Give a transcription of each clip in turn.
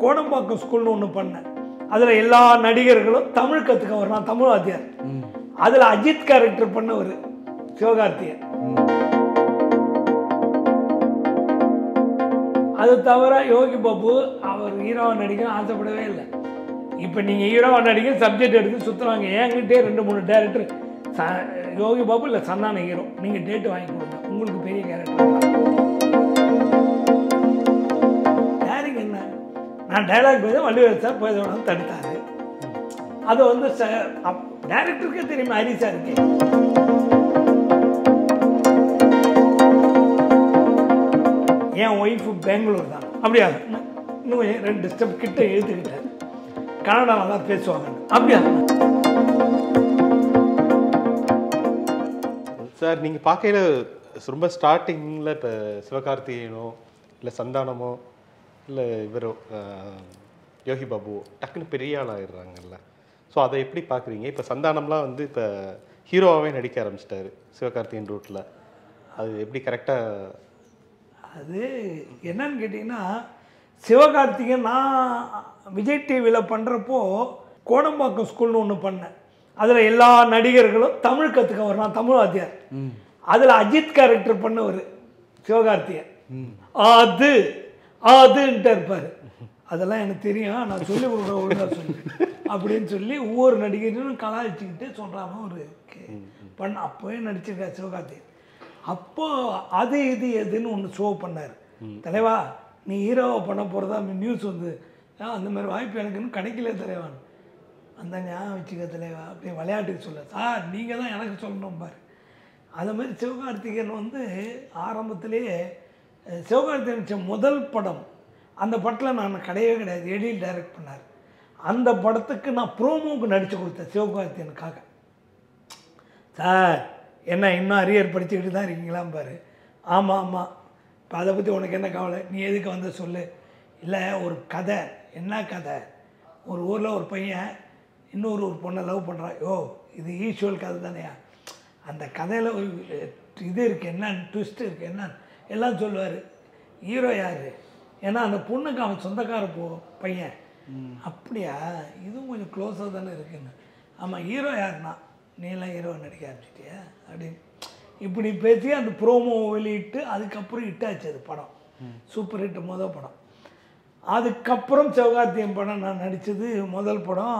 கோடம்பாக்கம் ஸ்கூல்னு ஒன்று பண்ணேன் அதில் எல்லா நடிகர்களும் தமிழ் கற்றுக்க வரலாம் தமிழ் வாத்தியார் அதில் அஜித் கேரக்டர் பண்ணவர் சிவகார்த்திகேயன் அது தவிர யோகி பாபு அவர் ஹீரோவை நடிக்க ஆசைப்படவே இல்லை இப்போ நீங்கள் ஹீரோவை நடிக்க சப்ஜெக்ட் எடுத்து சுற்றுறாங்க என்கிட்டே ரெண்டு மூணு டேரக்டர் ச யோகி பாபு இல்லை சந்தான ஹீரோ நீங்கள் டேட்டு வாங்கி கொடுங்க உங்களுக்கு பெரிய கேரக்டர் டேரிங் என்ன நான் டைலாக் பேச வள்ளுவர் சார் பேச விடாம தடுத்தாரு அது வந்து ச டேரக்டருக்கே தெரியுமா ஹரி சாருக்கு என் ஒய்ஃபு பெங்களூர் தான் அப்படியா இன்னும் இன்னும் கொஞ்சம் ரெண்டு ஸ்டெப் கிட்ட எழுத்துக்கிட்டேன் கன்னடா நல்லா பேசுவாங்க அப்படியா சார் நீங்கள் பார்க்கையில ரொம்ப ஸ்டார்டிங்கில் இப்போ சிவகார்த்திகேயனோ இல்லை சந்தானமோ இல்லை இவரோ அஹ், யோகி பாபு டக்குன்னு பெரிய ஆள் ஆயிடுறாங்கல்ல ஸோ அதை எப்படி பார்க்குறீங்க இப்போ சந்தானம்லாம் வந்து இப்போ ஹீரோவாகவே நடிக்க ஆரம்பிச்சிட்டாரு சிவகார்த்திகேயன் ரூட்டில் அது எப்படி கரெக்டாக அது என்னன்னு கேட்டிங்கன்னா சிவகார்த்திகேயன் நான் விஜய் டிவியில் பண்ணுறப்போ கோடம்பாக்கம் ஸ்கூல்னு ஒன்று பண்ணேன் அதில் எல்லா நடிகர்களும் தமிழ் கற்றுக்க வரலாம் தமிழ் வாத்தியார் அதில் அஜித் கேரக்டர் பண்ணவர் சிவகார்த்திகேயன் அது அதுன்ட்டு இருப்பார் அதெல்லாம் எனக்கு தெரியும் நான் சொல்லி கொடுக்குற ஒழுங்கா சொல்லி அப்படின்னு சொல்லி ஒவ்வொரு நடிகரும் கலாய்ச்சிக்கிட்டு சொல்கிறாங்க ஒரு கே- பண்ண அப்போவே நடிச்சிருக்கார் சிவகார்த்திகேயன் அப்போ அது இது எதுன்னு ஒன்று ஷோ பண்ணார் தலைவா நீ ஹீரோவை பண்ண போகிறதா நியூஸ் வந்து ஆ அந்த மாதிரி வாய்ப்பு எனக்கு இன்னும் கிடைக்கல தலைவான் அந்த ஞாபகம் வச்சுக்க தலைவா அப்படி விளையாட்டுக்கு சொல்ல சார் நீங்கள் தான் எனக்கு சொல்லணும் பாரு அது மாதிரி சிவகார்த்திகேயன் வந்து ஆரம்பத்திலேயே அஹ், சிவகார்த்திகேயன் நடிச்ச முதல் படம் அந்த படத்தில் நான் கிடையவே கிடையாது எடியில் டைரக்ட் பண்ணார் அந்த படத்துக்கு நான் ப்ரோமோவுக்கு நடித்து கொடுத்தேன் சிவகார்த்திகேயனுக்காக சார் என்ன இன்னும் அரியர் படிச்சுக்கிட்டு தான் இருக்கீங்களா பாரு ஆமாம் ஆமாம் இப்போ அதை பற்றி உனக்கு என்ன கவலை நீ எதுக்கு வந்து சொல்லு இல்லை ஒரு கதை என்ன கதை ஒரு ஊரில் ஒரு பையன் இன்னொரு ஒரு பொண்ணை லவ் பண்ணுறான் யோ இது ஈஸ்வல் கதை தானேயா அந்த கதையில் ஒரு இது இருக்குது என்ன ட்விஸ்ட் இருக்குது என்ன எல்லாம் சொல்லுவார் ஹீரோ யார் ஏன்னா அந்த பொண்ணுக்கு அவன் சொந்தக்கார போ பையன் அப்படியா இதுவும் கொஞ்சம் க்ளோஸாக தானே இருக்குன்னு ஆமாம் ஹீரோ யாருன்னா நீலாம் ஹீரோ நடிக்க ஆரம்பிச்சிட்டியா அப்படின்னு இப்படி பேசி அந்த ப்ரோமோ வெளியிட்டு அதுக்கப்புறம் ஹிட்டாச்சு அது படம் சூப்பர் ஹிட் முதல் படம் அதுக்கப்புறம் சிவகார்த்தியன் படம் நான் நடித்தது முதல் படம்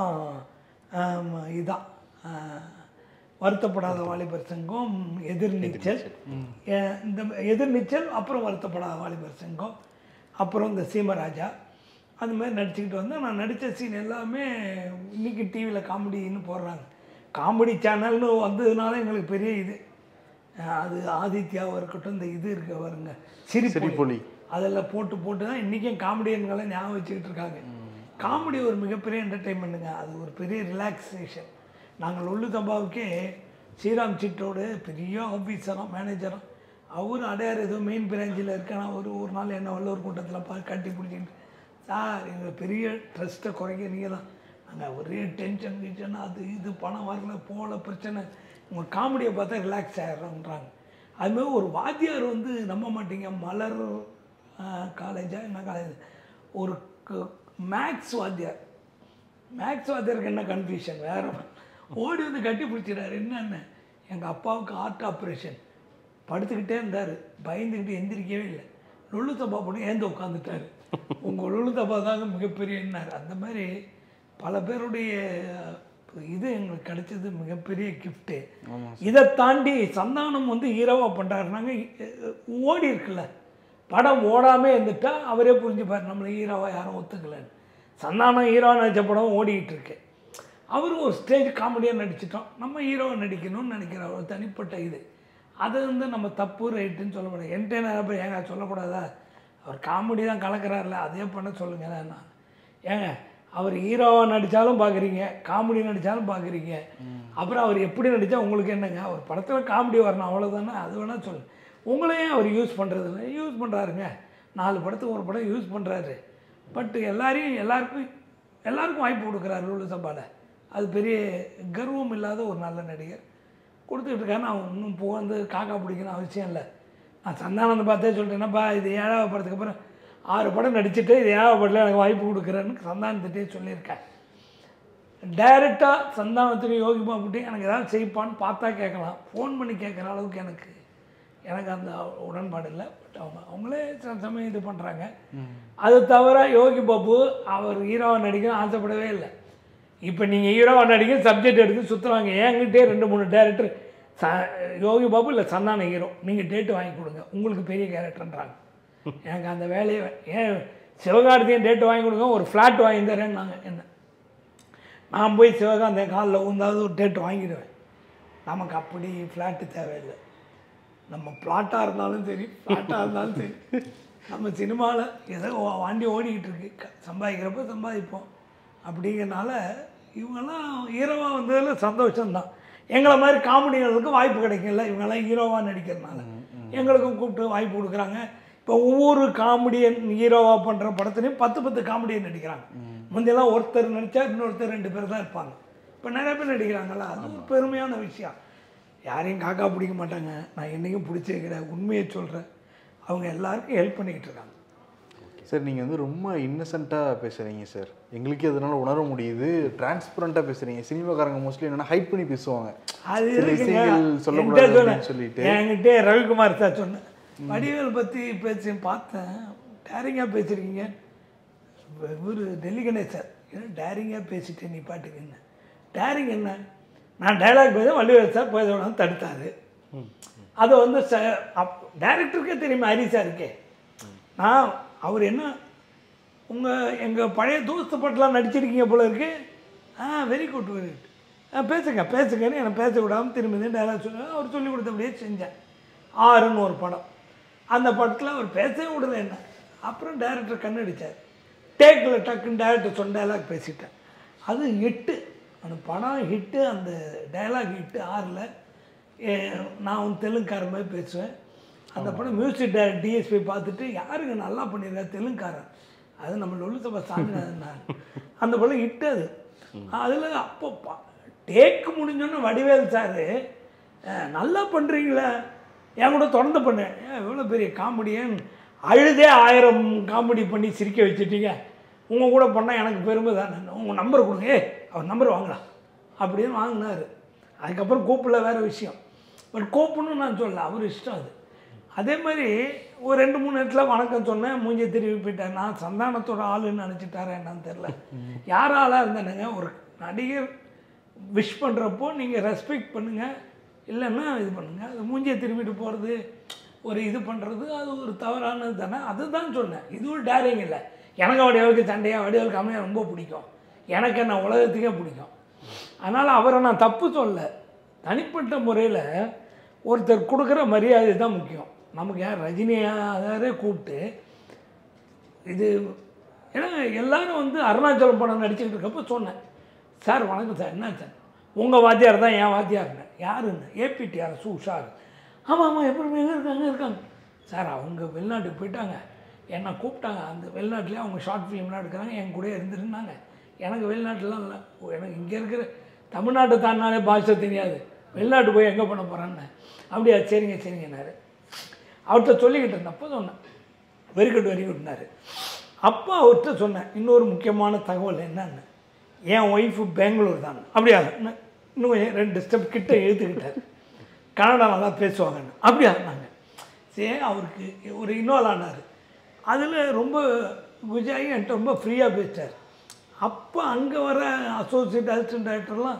ஆம், இதான் ஆ, வருத்தப்படாத வாலிபர் சங்கம் எதிர்நீச்சல் எ- இந்த எதிர்நீச்சல் அப்புறம் வருத்தப்படாத வாலிபர் சங்கம் அப்புறம் இந்த சீமராஜா அந்த மாதிரி நடிச்சுக்கிட்டு வந்தேன் நான் நடித்த சீன் எல்லாமே இன்றைக்கி டிவியில் காமெடின்னு போடுறாங்க காமெடி சேனல்னு வந்ததுனால எங்களுக்கு பெரிய இது அஹ் அது ஆதித்யாவாக இருக்கட்டும் இந்த இது இருக்க பாருங்க சிரிப்பொலி சிரிப்பொலி. அதில் போட்டு போட்டு தான் இன்றைக்கும் காமெடியன்களை ஞாபகம் வச்சுக்கிட்டு இருக்காங்க காமெடி ஒரு மிகப்பெரிய என்டர்டெயின்மெண்ட்டுங்க அது ஒரு பெரிய ரிலாக்ஸேஷன் நாங்கள் ஒல்லு தம்பாவுக்கே ஸ்ரீராம் சிட்டோடு பெரிய ஆஃபீஸராக மேனேஜராக அவர் அடையார் ஏதோ மெயின் பிரான்ச்சில் இருக்கேன் ஒரு ஒரு நாள் என்ன வல்லூர் கூட்டத்தில் பா கட்டி பிடிச்சிக்கிட்டு சார் எங்கள் பெரிய ட்ரஸ்ட்டை குறைக்க நீங்கள் தான் நாங்கள் ஒரே டென்ஷன் கிச்சன் அது இது பணம் வரல போகல பிரச்சனை உங்கள் காமெடியை பார்த்தா ரிலாக்ஸ் ஆகிடுறோன்றாங்க அதுமாதிரி ஒரு வாத்தியார் வந்து நம்ப மாட்டீங்க மலர் காலேஜா என்ன காலேஜ் ஒரு மேக்ஸ் வாத்தியார் மேக்ஸ் வாத்தியாருக்கு என்ன கன்ஃபியூஷன் வேற ஓடி வந்து கட்டி பிடிச்சிடாரு என்னென்ன எங்கள் அப்பாவுக்கு ஹார்ட் ஆப்ரேஷன் படுத்துக்கிட்டே இருந்தார் பயந்துக்கிட்டு எந்திரிக்கவே இல்லை லொல்லு தப்பா போட்டு ஏந்து உட்காந்துட்டாரு உங்கள் லொல்லு தப்பா தாங்க மிகப்பெரிய என்னார் அந்த மாதிரி பல பேருடைய இது எங்களுக்கு கிடைச்சது மிகப்பெரிய கிஃப்ட்டு இதை தாண்டி சந்தானம் வந்து ஹீரோவாக பண்ணுறாருனாங்க ஓடி இருக்குல்ல படம் ஓடாமே இருந்துட்டா அவரே புரிஞ்சுப்பார் நம்மளை ஹீரோவாக யாரும் ஒத்துக்கலன்னு சந்தானம் ஹீரோவாக நடித்த படம் ஓடிக்கிட்டு இருக்கு அவரும் ஒரு ஸ்டேஜ் காமெடியாக நடிச்சிட்டோம் நம்ம ஹீரோவை நடிக்கணும்னு நினைக்கிற ஒரு தனிப்பட்ட இது அது வந்து நம்ம தப்பு ரைட்டுன்னு சொல்ல முடியாது என்கிட்ட நிறைய பேர் ஏங்க சொல்லக்கூடாதா அவர் காமெடி தான் கலக்கிறாருல அதே பண்ண சொல்லுங்க நான் ஏங்க அவர் ஹீரோவாக நடித்தாலும் பார்க்குறீங்க காமெடி நடித்தாலும் பார்க்குறீங்க அப்புறம் அவர் எப்படி நடித்தா உங்களுக்கு என்னங்க அவர் படத்தில் காமெடி வரணும் அவ்வளோதானே அது வேணால் சொல்லு உங்களையும் அவர் யூஸ் பண்ணுறதில்ல யூஸ் பண்ணுறாருங்க நாலு படத்துக்கு ஒரு படம் யூஸ் பண்ணுறாரு பட் எல்லாரையும் எல்லாருக்கும் எல்லாருக்கும் வாய்ப்பு கொடுக்குறாரு லூலு சபாவில் அது பெரிய கர்வம் இல்லாத ஒரு நல்ல நடிகர் கொடுத்துக்கிட்டு இருக்காரு நான் இன்னும் புகழ்ந்து காக்கா பிடிக்கணும் அவசியம் இல்லை நான் சந்தானந்த பார்த்தே சொல்லிட்டேன் என்னப்பா இது ஏழாவது படத்துக்கு அப்புறம் ஆறு படம் நடிச்சுட்டு இது ஏன் படல எனக்கு வாய்ப்பு கொடுக்குறேன்னு சந்தானத்திட்டே சொல்லியிருக்கேன் டைரெக்டாக சந்தானத்துக்கு யோகி பாபுட்டையும் எனக்கு ஏதாவது செய்ப்பான்னு பார்த்தா கேட்கலாம் ஃபோன் பண்ணி கேட்குற அளவுக்கு எனக்கு எனக்கு அந்த உடன்பாடு இல்லை பட் அவங்க அவங்களே சில சமயம் இது பண்ணுறாங்க அது தவிர யோகி பாபு அவர் ஹீரோவை நடிக்க ஆசைப்படவே இல்லை இப்போ நீங்கள் ஹீரோவை நடிக்க சப்ஜெக்ட் எடுத்து சுற்றுறாங்க என்கிட்டே ரெண்டு மூணு டேரக்டர் ச யோகி பாபு இல்லை சந்தான ஹீரோ நீங்கள் டேட்டு வாங்கி கொடுங்க உங்களுக்கு பெரிய கேரக்டர்ன்றாங்க எனக்கு அந்த வேலையை ஏன் சிவகார்த்தியன் டேட்டு வாங்கி கொடுங்க ஒரு ஃப்ளாட் வாங்கி தரேன்னாங்க என்ன நான் போய் சிவகாந்தன் காலில் ஊந்தாவது ஒரு டேட் வாங்கிடுவேன் நமக்கு அப்படி ஃப்ளாட்டு தேவையில்லை நம்ம பிளாட்டாக இருந்தாலும் சரி ஃப்ளாட்டாக இருந்தாலும் சரி நம்ம சினிமாவில் ஏதோ வா- வண்டி ஓடிக்கிட்டு இருக்கு க- சம்பாதிக்கிறப்ப சம்பாதிப்போம் அப்படிங்கிறனால இவங்கெல்லாம் ஹீரோவாக வந்ததில் சந்தோஷம்தான் எங்களை மாதிரி காமெடிகளுக்கு வாய்ப்பு கிடைக்கல இவங்கெல்லாம் ஹீரோவாக நடிக்கிறதுனால எங்களுக்கும் கூப்பிட்டு வாய்ப்பு கொடுக்குறாங்க இப்போ ஒவ்வொரு காமெடியன் ஹீரோவாக பண்ணுற படத்துலையும் பத்து பத்து காமெடியன் நடிக்கிறாங்க முந்தையெல்லாம் ஒருத்தர் நடித்தா இன்னொருத்தர் ரெண்டு பேர் தான் இருப்பாங்க இப்போ நிறைய பேர் நடிக்கிறாங்களா அது ஒரு பெருமையான விஷயம் யாரையும் காக்கா பிடிக்க மாட்டாங்க நான் என்றைக்கும் பிடிச்சிருக்கிறேன் உண்மையை சொல்கிறேன் அவங்க எல்லாருக்கும் ஹெல்ப் பண்ணிக்கிட்டு இருக்காங்க சார் நீங்கள் வந்து ரொம்ப இன்னசென்ட்டாக பேசுகிறீங்க சார் எங்களுக்கே அதனால உணர முடியுது டிரான்ஸ்பரண்ட்டாக பேசுகிறீங்க சினிமாக்காரங்க மோஸ்ட்லி என்னன்னா ஹைட் பண்ணி பேசுவாங்க அது சில இருக்குங்க விஷயங்கள் சொல்லக்கூடாது என்கிட்ட அப்படின்னு சொல்லிட்டு என்கிட்ட ரவிக்குமார் சார் சொன்னேன் வடிவேல் பற்றி பேசி பார்த்தேன் டேரிங்காக பேசியிருக்கீங்க இவர் டெல்லி கணேசர் ஏன்னா டேரிங்காக பேசிட்டேன் நீ பாட்டுக்கு என்ன டேரிங் என்ன நான் டைலாக் பேச வள்ளுவர் சார் போய் விடாம தடுத்தாரு அதை வந்து ச அப் டேரக்டருக்கே தெரியுமா ஹரி சாருக்கே நான் அவர் என்ன உங்கள் எங்கள் பழைய தோஸ்து பட்டெலாம் நடிச்சிருக்கீங்க போல இருக்கு ஆ வெரி குட் வெரி குட் ஆ பேசுங்க பேசுங்கன்னு என்னை பேச விடாமல் திரும்பி டைலாக் சொல்லி அவர் சொல்லி கொடுத்தபடியே செஞ்சேன் ஆறுன்னு ஒரு படம் அந்த படத்தில் அவர் பேசவே விடல என்ன அப்புறம் டைரக்டர் கண்ணடிச்சார் டேக்கில் டக்குன்னு டைரக்டர் சொன்ன டைலாக் பேசிட்டேன் அது ஹிட்டு அந்த படம் ஹிட்டு அந்த டைலாக் ஹிட்டு ஆறில் நான் வந்து தெலுங்குக்காரன் மாதிரி பேசுவேன் அந்த படம் மியூசிக் டைரக்ட் டிஎஸ்பி பார்த்துட்டு யாருங்க நல்லா பண்ணியிருக்கா தெலுங்குக்காரன் அது நம்ம லொல்லுசபா சாமிநாதன் தான். அந்த படம் ஹிட்டு அது அதில் அப்போ டேக்கு முடிஞ்சோன்னே வடிவேல் சார் நல்லா பண்ணுறீங்களே என் கூட தொடர்ந்து பண்ணேன் ஏன் இவ்வளோ பெரிய காமெடியன் அழுதே ஆயிரம் காமெடி பண்ணி சிரிக்க வச்சுட்டீங்க உங்கள் கூட பண்ணால் எனக்கு பெருமை தானே உங்கள் நம்பர் கொடுங்க ஏ அவர் நம்பர் வாங்கலாம் அப்படின்னு வாங்கினார் அதுக்கப்புறம் கூப்பிடல வேறு விஷயம் பட் கூப்பிடணும்னு நான் சொல்லல அவர் இஷ்டம் அது அதே மாதிரி ஒரு ரெண்டு மூணு இடத்துல வணக்கம் சொன்னேன் மூஞ்சி திரும்பி போயிட்டேன் நான் சந்தானத்தோட ஆளுன்னு நினச்சிட்டாரா என்னன்னு தெரில யார் ஆளாக இருந்தேனுங்க ஒரு நடிகர் விஷ் பண்ணுறப்போ நீங்கள் ரெஸ்பெக்ட் பண்ணுங்கள் இல்லைன்னா இது பண்ணுங்கள் அது மூஞ்சியை திரும்பிட்டு போகிறது ஒரு இது பண்ணுறது அது ஒரு தவறானது தானே அதுதான் சொன்னேன் இது ஒரு டேரிங் இல்லை எனக்கு வடிவலுக்கு சண்டையாக வடிவலுக்கு அமையா ரொம்ப பிடிக்கும் எனக்கு என்ன உலகத்துக்கே பிடிக்கும் அதனால் அவரை நான் தப்பு சொல்ல தனிப்பட்ட முறையில் ஒருத்தர் கொடுக்குற மரியாதை தான் முக்கியம் நமக்கு யார் ரஜினியாரே கூப்பிட்டு இது ஏன்னா எல்லாரும் வந்து அருணாச்சலம் படம் நடிச்சுக்கிட்டு இருக்கப்போ சொன்னேன் சார் வணக்கம் சார் என்ன சார் உங்கள் வாத்தியார் தான் என் வாத்தியார்னு யாருன்னு ஏபிடிஆர் சு உஷார் ஆமாம் ஆமாம் எப்படி எங்கே இருக்காங்க இருக்காங்க சார் அவங்க வெளிநாட்டுக்கு போயிட்டாங்க என்னை கூப்பிட்டாங்க அந்த வெளிநாட்டிலே அவங்க ஷார்ட் ஃபிலிம்லாம் எடுக்கிறாங்க என் கூட இருந்துருந்தாங்க எனக்கு வெளிநாட்டுலாம் இல்லை எனக்கு இங்கே இருக்கிற தமிழ்நாட்டை தாண்டினாலே பாஷை தெரியாது வெளிநாட்டு போய் எங்கே பண்ண போகிறான்னு அப்படியா சரிங்க சரிங்கன்னாரு அவர்கிட்ட சொல்லிக்கிட்டு இருந்தப்போ சொன்னேன் வெரி குட் வெரி குட்னாரு அப்போ அவர்கிட்ட சொன்னேன் இன்னொரு முக்கியமான தகவல் என்னன்னு என் ஒய்ஃபு பெங்களூர் தான் அப்படியா இன்னும் இன்னும் கொஞ்சம் ரெண்டு ஸ்டெப் கிட்ட எழுத்துக்கிட்டார் கன்னடா நல்லா பேசுவாங்கன்னு அப்படியா நாங்கள் சரி அவருக்கு ஒரு இன்வால்வ் ஆனார் அதில் ரொம்ப விஜய் என்கிட்ட ரொம்ப ஃப்ரீயாக பேசிட்டார் அப்போ அங்கே வர அசோசியேட் அசிஸ்டன்ட் டைரக்டர்லாம்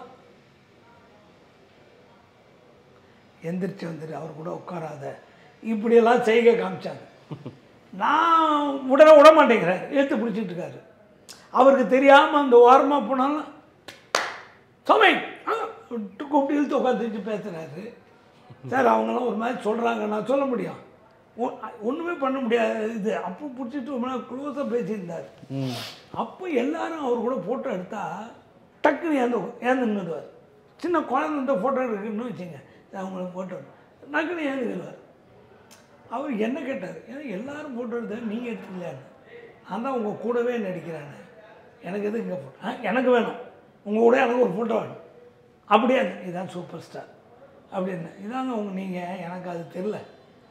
எந்திரிச்சு வந்துட்டு அவர் கூட உட்காராத இப்படியெல்லாம் செய்கை காமிச்சாங்க நான் உடனே விட மாட்டேங்கிறார் ஏற்று பிடிச்சிட்டு இருக்காரு அவருக்கு தெரியாமல் அந்த ஓரமாக போனாலும் சமை விட்டு கூப்பிட்டு இழுத்து உட்காந்துட்டு பேசுகிறாரு சார் அவங்களாம் ஒரு மாதிரி சொல்கிறாங்க நான் சொல்ல முடியும் ஒ- ஒண்ணுமே பண்ண முடியாது இது அப்போ பிடிச்சிட்டு ரொம்ப நாள் க்ளோஸாக பேசியிருந்தார் அப்போ எல்லாரும் அவர் கூட ஃபோட்டோ எடுத்தா டக்குன்னு ஏந்து ஏந்து நின்றுடுவார் சின்ன குழந்தை ஃபோட்டோ எடுக்கணும்னு வச்சுங்க அவங்களுக்கு ஃபோட்டோ டக்குன்னு ஏந்துக்கிடுவார் அவர் என்ன கேட்டார் ஏன்னா எல்லாரும் ஃபோட்டோ எடுத்தாரு நீங்கள் எடுத்துக்கலையான்னு நான் தான் உங்கள் கூடவே நடிக்கிறேன்னு எனக்கு எது இங்கே ஃபோட்டோ எனக்கு வேணும் உங்கள் கூட எனக்கு ஒரு ஃபோட்டோ வேணும் அப்படியே இதுதான் சூப்பர் ஸ்டார் அப்படின்னு இதாங்க உங்க நீங்கள் எனக்கு அது தெரில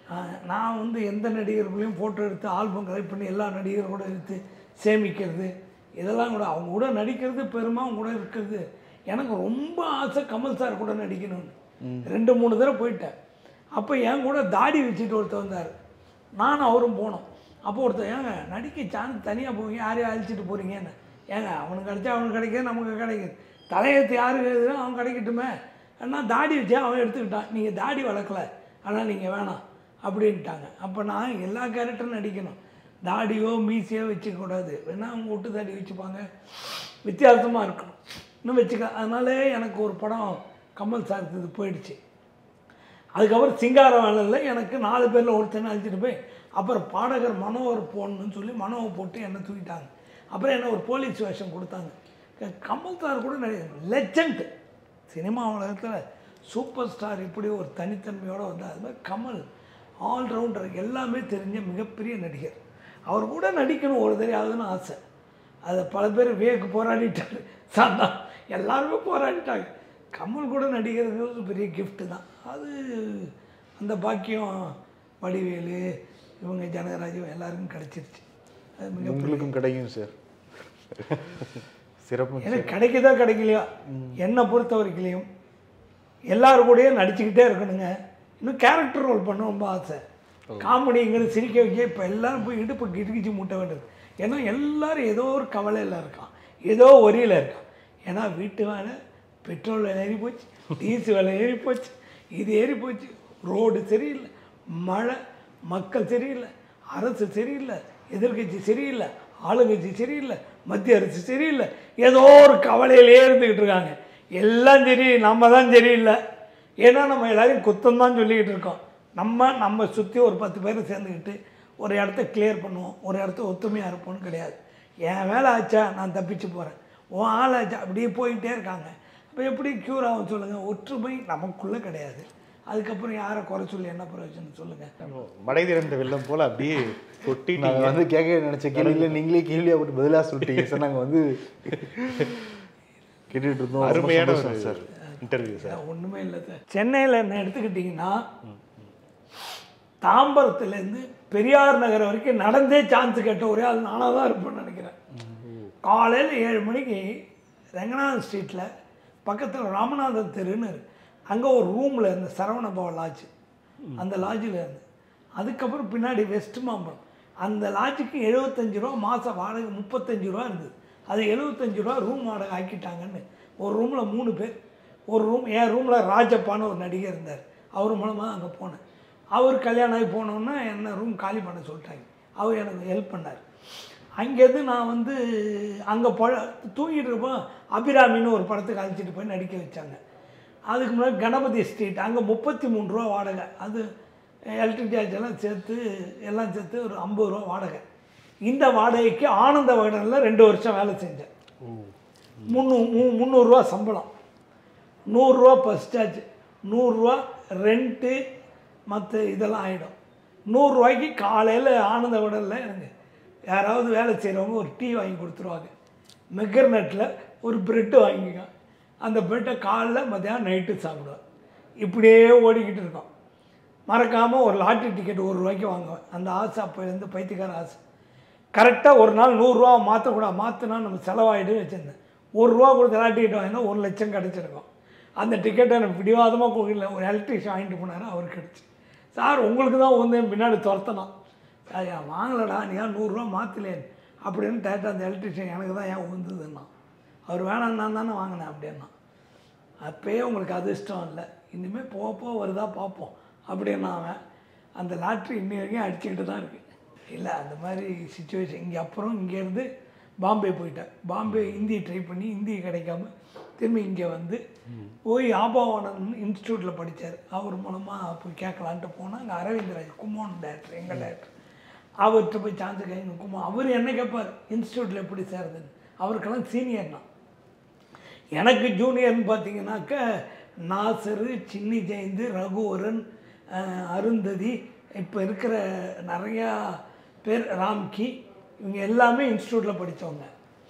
ஆஹ் நான் வந்து எந்த நடிகர்களையும் ஃபோட்டோ எடுத்து ஆல்பம் கலெக்ட் பண்ணி எல்லா நடிகரும் கூட எடுத்து சேமிக்கிறது இதெல்லாம் கூட அவங்க கூட நடிக்கிறது பெருமை அவங்க கூட இருக்கிறது எனக்கு ரொம்ப ஆசை கமல் சார் கூட நடிக்கணும்னு ரெண்டு மூணு தடவை போயிட்டேன் அப்போ என் கூட தாடி வச்சுட்டு ஒருத்தர் வந்தார் நானும் அவரும் போனோம் அப்போ ஒருத்தர் ஏங்க நடிக்க சான்ஸ் தனியாக போவீங்க யாரையும் அழிச்சிட்டு போகிறீங்கன்னு ஏங்க அவனுக்கு கிடைச்சா அவனுக்கு கிடைக்குது நமக்கு கிடைக்குது தலையெழுத்து யாருக்கு எழுதுனா அவன் கிடைக்கட்டுமே அண்ணா தாடி வச்சா அவன் எடுத்துக்கிட்டான் நீங்கள் தாடி வளர்க்கல ஆனால் நீங்கள் வேணாம் அப்படின்ட்டாங்க அப்போ நான் எல்லா கேரக்டரும் நடிக்கணும் தாடியோ மீசையோ வச்சுக்கக்கூடாது வேணா அவங்க விட்டு தாடி வச்சுப்பாங்க வித்தியாசமாக இருக்கணும் இன்னும் வச்சுக்க அதனாலே எனக்கு ஒரு படம் கமல் சார் இது போயிடுச்சு அதுக்கப்புறம் சிங்கார வேலையில் எனக்கு நாலு பேரில் ஒருத்தனை அழைச்சிட்டு போய் அப்புறம் பாடகர் மனோவர் போடணும்னு சொல்லி மனோவை போட்டு என்னை தூக்கிட்டாங்க அப்புறம் என்ன ஒரு போலீஸ் வேஷம் கொடுத்தாங்க க- கமல் சார் கூட நிறைய லெஜண்ட் சினிமா உலகத்தில் சூப்பர் ஸ்டார் இப்படி ஒரு தனித்தன்மையோடு வந்தால் அது மாதிரி கமல் ஆல்ரவுண்டர் எல்லாமே தெரிஞ்ச மிகப்பெரிய நடிகர் அவர் கூட நடிக்கணும் ஒரு தெரியாதுன்னு ஆசை அதை பல பேர் விவேக்கு போராடிட்டாரு சாந்தா எல்லாருமே போராடிட்டாங்க கமல் கூட நடிகர்கள் பெரிய gift தான் அது அந்த பாக்கியம் வடிவேலு இவங்க ஜனகராஜ் எல்லாருக்கும் கிடச்சிருச்சு அது மிக உங்களுக்கும் கிடைக்கும் சார் சிறப்பு எனக்கு கிடைக்குதோ கிடைக்கலையோ என்னை பொறுத்த வரைக்கும் எல்லாரும் கூடயும் நடிச்சுக்கிட்டே இருக்கணுங்க இன்னும் கேரக்டர் ரோல் பண்ண ரொம்ப ஆசை காமெடிங்கிறது சிரிக்க வைக்க இப்போ எல்லாரும் போய் இடுப்பு கிடுக்கிச்சு மூட்ட வேண்டியது ஏன்னா எல்லாரும் ஏதோ ஒரு கவலையில் இருக்கான் ஏதோ ஒரியில் இருக்கான் ஏன்னா வீட்டு வேலை பெட்ரோல் விலை ஏறி போச்சு டீசல் விலை ஏறி போச்சு இது ஏறி போச்சு ரோடு சரியில்லை மழை மக்கள் சரியில்லை அரசு சரியில்லை எதிர்க்கட்சி சரியில்லை ஆளுங்கட்சி சரியில்லை மத்திய அரசு சரியில்லை ஏதோ ஒரு கவலையிலே இருந்துக்கிட்டு இருக்காங்க எல்லாம் சரி நம்ம தான் சரியில்லை ஏன்னா நம்ம எல்லாரையும் குத்தம் தான் சொல்லிக்கிட்டு இருக்கோம் நம்ம நம்ம சுற்றி ஒரு பத்து பேர் சேர்ந்துக்கிட்டு ஒரு இடத்த கிளியர் பண்ணுவோம் ஒரு இடத்த ஒத்துமையாக இருப்போம்னு கிடையாது என் வேலை ஆச்சா நான் தப்பிச்சு போகிறேன் உன் ஆள் ஆச்சா அப்படியே போயிட்டே இருக்காங்க அப்போ எப்படி க்யூர் ஆகும் சொல்லுங்கள் ஒற்றுமை நமக்குள்ளே கிடையாது அதுக்கப்புறம் யாரை குறை சொல்லி என்ன பிரயோஜனம் சொல்லுங்கள் மடை திறந்த வெள்ளம் போல அப்படியே கொட்டிட்டீங்க நாங்கள் வந்து கேட்க நினைச்ச கேள்வியில நீங்களே கேள்வியாக போட்டு பதிலாக சொல்லிட்டீங்க சார் நாங்கள் வந்து கேட்டுட்டு இருந்தோம் ரொம்ப அருமையான சந்தோஷம் ஒரு சார் இன்டர்வியூ சார் ஒன்றுமே இல்லை சார் சென்னையில் என்ன எடுத்துக்கிட்டிங்கன்னா தாம்பரத்துலேருந்து பெரியார் நகர் வரைக்கும் நடந்தே சான்ஸ் கேட்ட ஒரே ஆள் நானாக தான் இருப்பேன்னு நினைக்கிறேன் காலையில் ஏழு மணிக்கு ரங்கநாதன் ஸ்ட்ரீட்டில் பக்கத்தில் ராமநாதன் தெருன்னு இருக்கு அங்கே ஒரு ரூமில் இருந்த சரவண பவன் லாட்ஜ் அந்த லாட்ஜில் இருந்து அதுக்கப்புறம் பின்னாடி வெஸ்ட் மாம்பலம் அந்த லாட்ஜுக்கு எழுபத்தஞ்சு ரூபா மாதம் வாடகை முப்பத்தஞ்சு ரூபா இருந்தது அது எழுபத்தஞ்சு ரூபா ரூம் வாடகை ஆக்கிட்டாங்கன்னு ஒரு ரூமில் மூணு பேர் ஒரு ரூம் என் ரூமில் ராஜப்பான்னு ஒரு நடிகர் இருந்தார் அவர் மூலமாக அங்கே போனேன் அவர் கல்யாணம் ஆகி போனோன்னே என்ன ரூம் காலி பண்ண சொல்லிட்டாங்க அவர் எனக்கு ஹெல்ப் பண்ணார் அங்கேருந்து நான் வந்து அங்கே பழ தூங்கிட்டு இருப்போம் அபிராமின்னு ஒரு படத்துக்கு அழைச்சிட்டு போய் நடிக்க வச்சாங்க அதுக்கு முன்னாடி கணபதி ஸ்ட்ரீட் அங்கே முப்பத்தி மூணு ரூபா வாடகை அது எலக்ட்ரிக் சார்ஜ் எல்லாம் சேர்த்து எல்லாம் சேர்த்து ஒரு ஐம்பது ரூபா வாடகை இந்த வாடகைக்கு ஆனந்த வகடனில் ரெண்டு வருஷம் வேலை செஞ்சேன் முந்நூ மூ முந்நூறுரூவா சம்பளம் நூறுரூவா பஸ் சார்ஜ் நூறுரூவா ரெண்ட்டு மற்ற இதெல்லாம் ஆகிடும் நூறுரூவாய்க்கு காலையில் ஆனந்த விடலில் எனக்கு யாராவது வேலை செய்கிறவங்க ஒரு டீ வாங்கி கொடுத்துருவாங்க மெக்கர்நட்டில் ஒரு ப்ரெட்டு வாங்கிக்க அந்த ப்ரெட்டை காலைல மத்தியானம் நைட்டு சாப்பிடுவேன் இப்படியே ஓடிக்கிட்டு இருக்கோம் மறக்காமல் ஒரு லாட்ரி டிக்கெட் ஒரு ரூபாய்க்கு வாங்குவேன் அந்த ஆசை அப்போலேருந்து பைத்தியக்கார ஆசை கரெக்டாக ஒரு நாள் நூறுரூவா மாற்றக்கூடாது மாற்றினா நம்ம செலவாயிடுன்னு வச்சுருந்தேன் ஒரு ரூபா கொடுத்து லாட்ரி டிக்கெட் வாங்கினா ஒரு லட்சம் கிடச்சிருக்கும் அந்த டிக்கெட்டை எனக்கு பிடிவாதமாக கொடுக்கல ஒரு எலக்ட்ரிஷியன் வாங்கிட்டு போனார் அவருக்கு கிடச்சி சார் உங்களுக்கு தான் வந்து என் பின்னாடி துரத்தணும் சார் ஏன் வாங்கலடா நீ ஏன் நூறுரூவா மாற்றலேன் அப்படின்னு டேட்டா அந்த எலக்ட்ரிஷியன் எனக்கு தான் ஏன் உந்துதுன்னா அவர் வேணாம் நான் தானே வாங்கினேன் அப்படின்னா அப்பயே உங்களுக்கு அதிர்ஷ்டம் இல்லை இனிமேல் போக போக வருதா பார்ப்போம் அப்படின்னா அவன் அந்த லாட்ரி இன்னி வரைக்கும் அடிச்சுக்கிட்டு தான் இருக்குது இல்லை அந்த மாதிரி சுச்சுவேஷன் இங்கே அப்புறம் இங்கேருந்து பாம்பே போயிட்டேன் பாம்பே ஹிந்தி ட்ரை பண்ணி ஹிந்தி கிடைக்காம திரும்பி இங்கே வந்து போய் ஆபாவானந்த் இன்ஸ்டியூட்டில் படித்தார் அவர் மூலமாக போய் கேட்கலான்ட்டு போனால் அங்கே அரவிந்தராஜ் கும்மோன் டேரக்டர் எங்கள் டேரக்டர் அவர்கிட்ட போய் சான்ஸ் கேட்க கும்மோ அவர் என்ன கேட்பார் இன்ஸ்டியூட்டில் எப்படி சேருதுன்னு அவருக்கெல்லாம் சீனியர் நான் எனக்கு ஜூனியர்னு பார்த்தீங்கன்னாக்க நாசரு சின்னி ஜெயந்த் ரகுவரன் அஹ், அருந்ததி இப்போ இருக்கிற நிறையா பேர் ராம்கி இவங்க எல்லாமே இன்ஸ்டியூட்டில் படித்தவங்க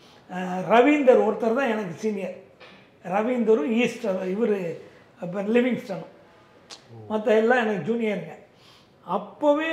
ரவீந்தர் ஒருத்தர் தான் எனக்கு சீனியர் ரவீந்தரும் ஈஸ்டர் இவர் இப்போ லிவிங்ஸ்டனும் மற்ற எல்லாம் எனக்கு ஜூனியருங்க அப்போவே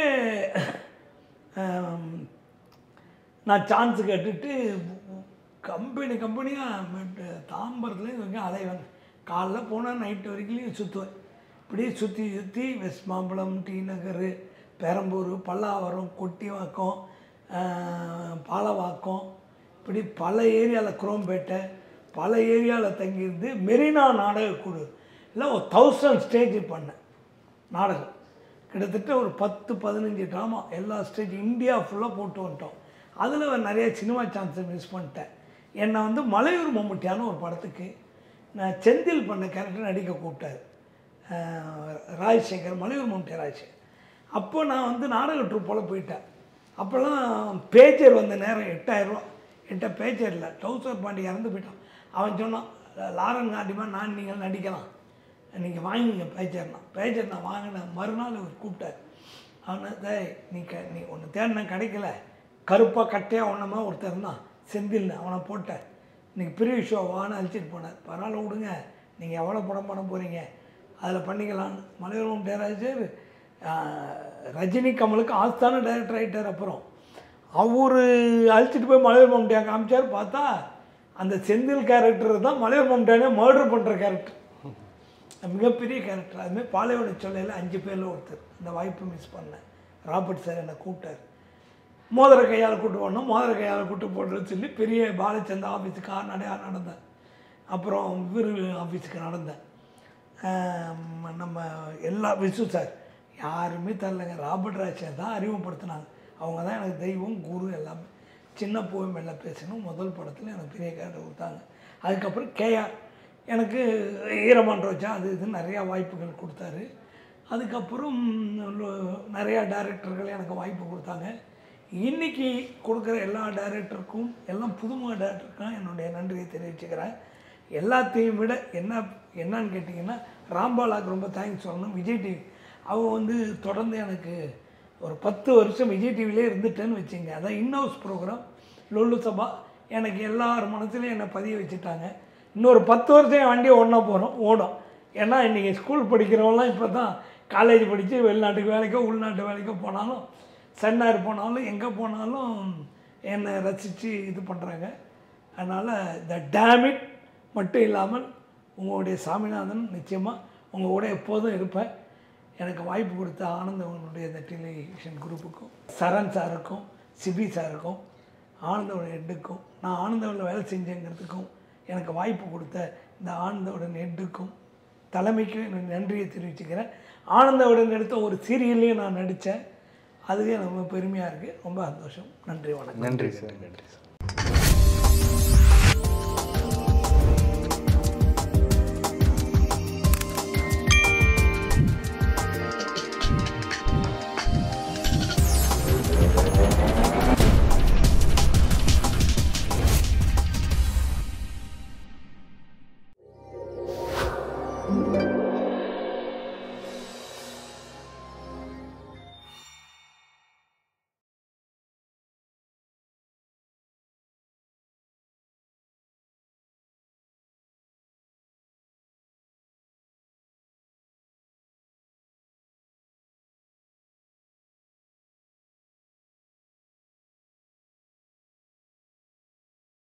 ஆம், நான் சான்ஸ் கேட்டுட்டு கம்பெனி கம்பெனியாக தாம்பரத்துலேயும் இங்கே அலைவேன் காலைல போனால் நைட்டு வரைக்கும் சுற்றுவேன் இப்படியே சுற்றி சுற்றி வெஸ்ட் மாம்பலம் டி நகர் பெரம்பூர் பல்லாவரம் கொட்டிவாக்கம் ஆஹ், பாலவாக்கம் இப்படி பல ஏரியாவில் குரோம்பேட்டை பல ஏரியாவில் தங்கியிருந்து மெரினா நாடக குழு இல்லை ஒரு தௌசண்ட் ஸ்டேஜ் பண்ணேன் நாடகம் கிட்டத்தட்ட ஒரு பத்து பதினஞ்சு ட்ராமா எல்லா ஸ்டேஜ் இந்தியா ஃபுல்லாக போட்டு வந்துட்டோம் அதில் நிறைய சினிமா சான்ஸை மிஸ் பண்ணிட்டேன் என்னை வந்து மலையூர் மம்முட்டியான ஒரு படத்துக்கு நான் செந்தில் பண்ண கேரக்டர் நடிக்க கூப்பிட்டாரு அஹ் ராஜசேகர் மலையூர் மம்முட்டி ராஜசேகர் அப்போ நான் வந்து நாடக ட்ரூப்போல் போயிட்டேன் அப்போல்லாம் பேச்சர் வந்த நேரம் எட்டாயிரரூவா எட்ட பேச்சர் இல்லை டவுசர் பாண்டி இறந்து போயிட்டான் அவன் சொன்னான் லாரன் காட்டிமா நான் நீங்கள் நடிக்கலாம் நீங்கள் வாங்கிங்க பேச்சர்னா பேச்சர் நான் வாங்கினேன் மறுநாள் அவர் கூப்பிட்டார் அவனை டேய் நீ க நீ ஒன்று தேடின கிடைக்கல கருப்பாக கட்டையாக ஒன்றமா ஒருத்தர் இருந்தான் செந்தில்னு அவனை போட்டேன் இன்னைக்கு பெரிய ஷோ வான்னு அழிச்சிட்டு போனார் பரவாயில்ல விடுங்க நீங்கள் எவ்வளோ படம் பண்ண போகிறீங்க அதில் பண்ணிக்கலான்னு மலையாளம் டேராஜர் ரஜினி கமலுக்கு ஆஸ்தான டைரக்டர் ஆகிட்டார் அப்புறம் அவர் அழிச்சிட்டு போய் மலையூர் மம்டியா காமிச்சார் பார்த்தா அந்த செந்தில் கேரக்டர் தான் மலையூர் மம்டியானே மர்டர் பண்ணுற கேரக்டர் மிகப்பெரிய கேரக்டர் அதுமாதிரி பாலைவன சொல்லையில் அஞ்சு பேரில் ஒருத்தர் அந்த வாய்ப்பு மிஸ் பண்ணேன் ராபர்ட் சார் என்னை கூப்பிட்டார் மோதிர கையால் கூட்டு போனோம் மோதிர கையால் கூட்டு போடுறதுன்னு சொல்லி பெரிய பாலச்சந்தர் ஆஃபீஸுக்கு கால்நடையாக நடந்தேன் அப்புறம் இவர் ஆஃபீஸுக்கு நடந்தேன் ஆம், நம்ம எல்லா விசு சார் யாருமே தரலைங்க ராபர்ட் ராஜ் சார் தான் அறிமுகப்படுத்தினாங்க அவங்க தான் எனக்கு தெய்வம் குரு எல்லாமே சின்ன போய் மெல்ல பேசணும் முதல் படத்தில் எனக்கு பெரிய கேரக்டர் கொடுத்தாங்க அதுக்கப்புறம் கேஆர் எனக்கு ஈரமான் ரோஜா அது இது நிறையா வாய்ப்புகள் கொடுத்தாரு அதுக்கப்புறம் லோ- நிறையா டைரக்டர்கள் எனக்கு வாய்ப்பு கொடுத்தாங்க இன்னைக்கு கொடுக்குற எல்லா டைரக்டருக்கும் எல்லாம் புதுமுக டைரக்டருக்கும் என்னுடைய நன்றியை தெரிவிச்சுக்கிறேன் எல்லாத்தையும் விட என்ன என்னன்னு கேட்டிங்கன்னா ராம்பாலாக்கு ரொம்ப தேங்க்ஸ் சொல்லணும் விஜய் டிவி அவங்க வந்து தொடர்ந்து எனக்கு ஒரு பத்து வருஷம் விஜய் டிவிலே இருந்துட்டேன்னு வச்சுங்க அதான் இன்ஹவுஸ் ப்ரோக்ராம் லொல்லு சபா எனக்கு எல்லார் மனசுலையும் என்னை பதிய வச்சுட்டாங்க இன்னொரு பத்து வருஷம் என் வண்டியை ஒன்றா போகிறோம் ஓடும் ஏன்னா இன்றைக்கி ஸ்கூல் படிக்கிறவங்களாம் இப்போ தான் காலேஜ் படித்து வெளிநாட்டுக்கு வேலைக்கோ உள்நாட்டு வேலைக்கோ போனாலும் சென்னார் போனாலும் எங்கே போனாலும் என்னை ரசித்து இது பண்ணுறாங்க அதனால் இந்த டேமிட் மட்டும் இல்லாமல் உங்களுடைய சாமிநாதன் நிச்சயமாக உங்கள் கூட எப்போதும் இருப்பேன் எனக்கு வாய்ப்பு கொடுத்த ஆனந்தவனுடைய இந்த டெலிவிஷன் குரூப்புக்கும் சரண் சாருக்கும் சிபி சாருக்கும் ஆனந்தவன் ஹெட்டுக்கும் நான் ஆனந்தவனில் வேலை செஞ்சேங்கிறதுக்கும் எனக்கு வாய்ப்பு கொடுத்த இந்த ஆனந்தவுடன் ஹெட்டுக்கும் தலைமைக்கு எனக்கு நன்றியை தெரிவிச்சுக்கிறேன் ஆனந்தவுடன் எடுத்த ஒரு சீரியல்லையும் நான் நடித்தேன் அதுவே ரொம்ப பெருமையாக இருக்குது ரொம்ப சந்தோஷம் நன்றி வணக்கம் நன்றி சார் நன்றி சார்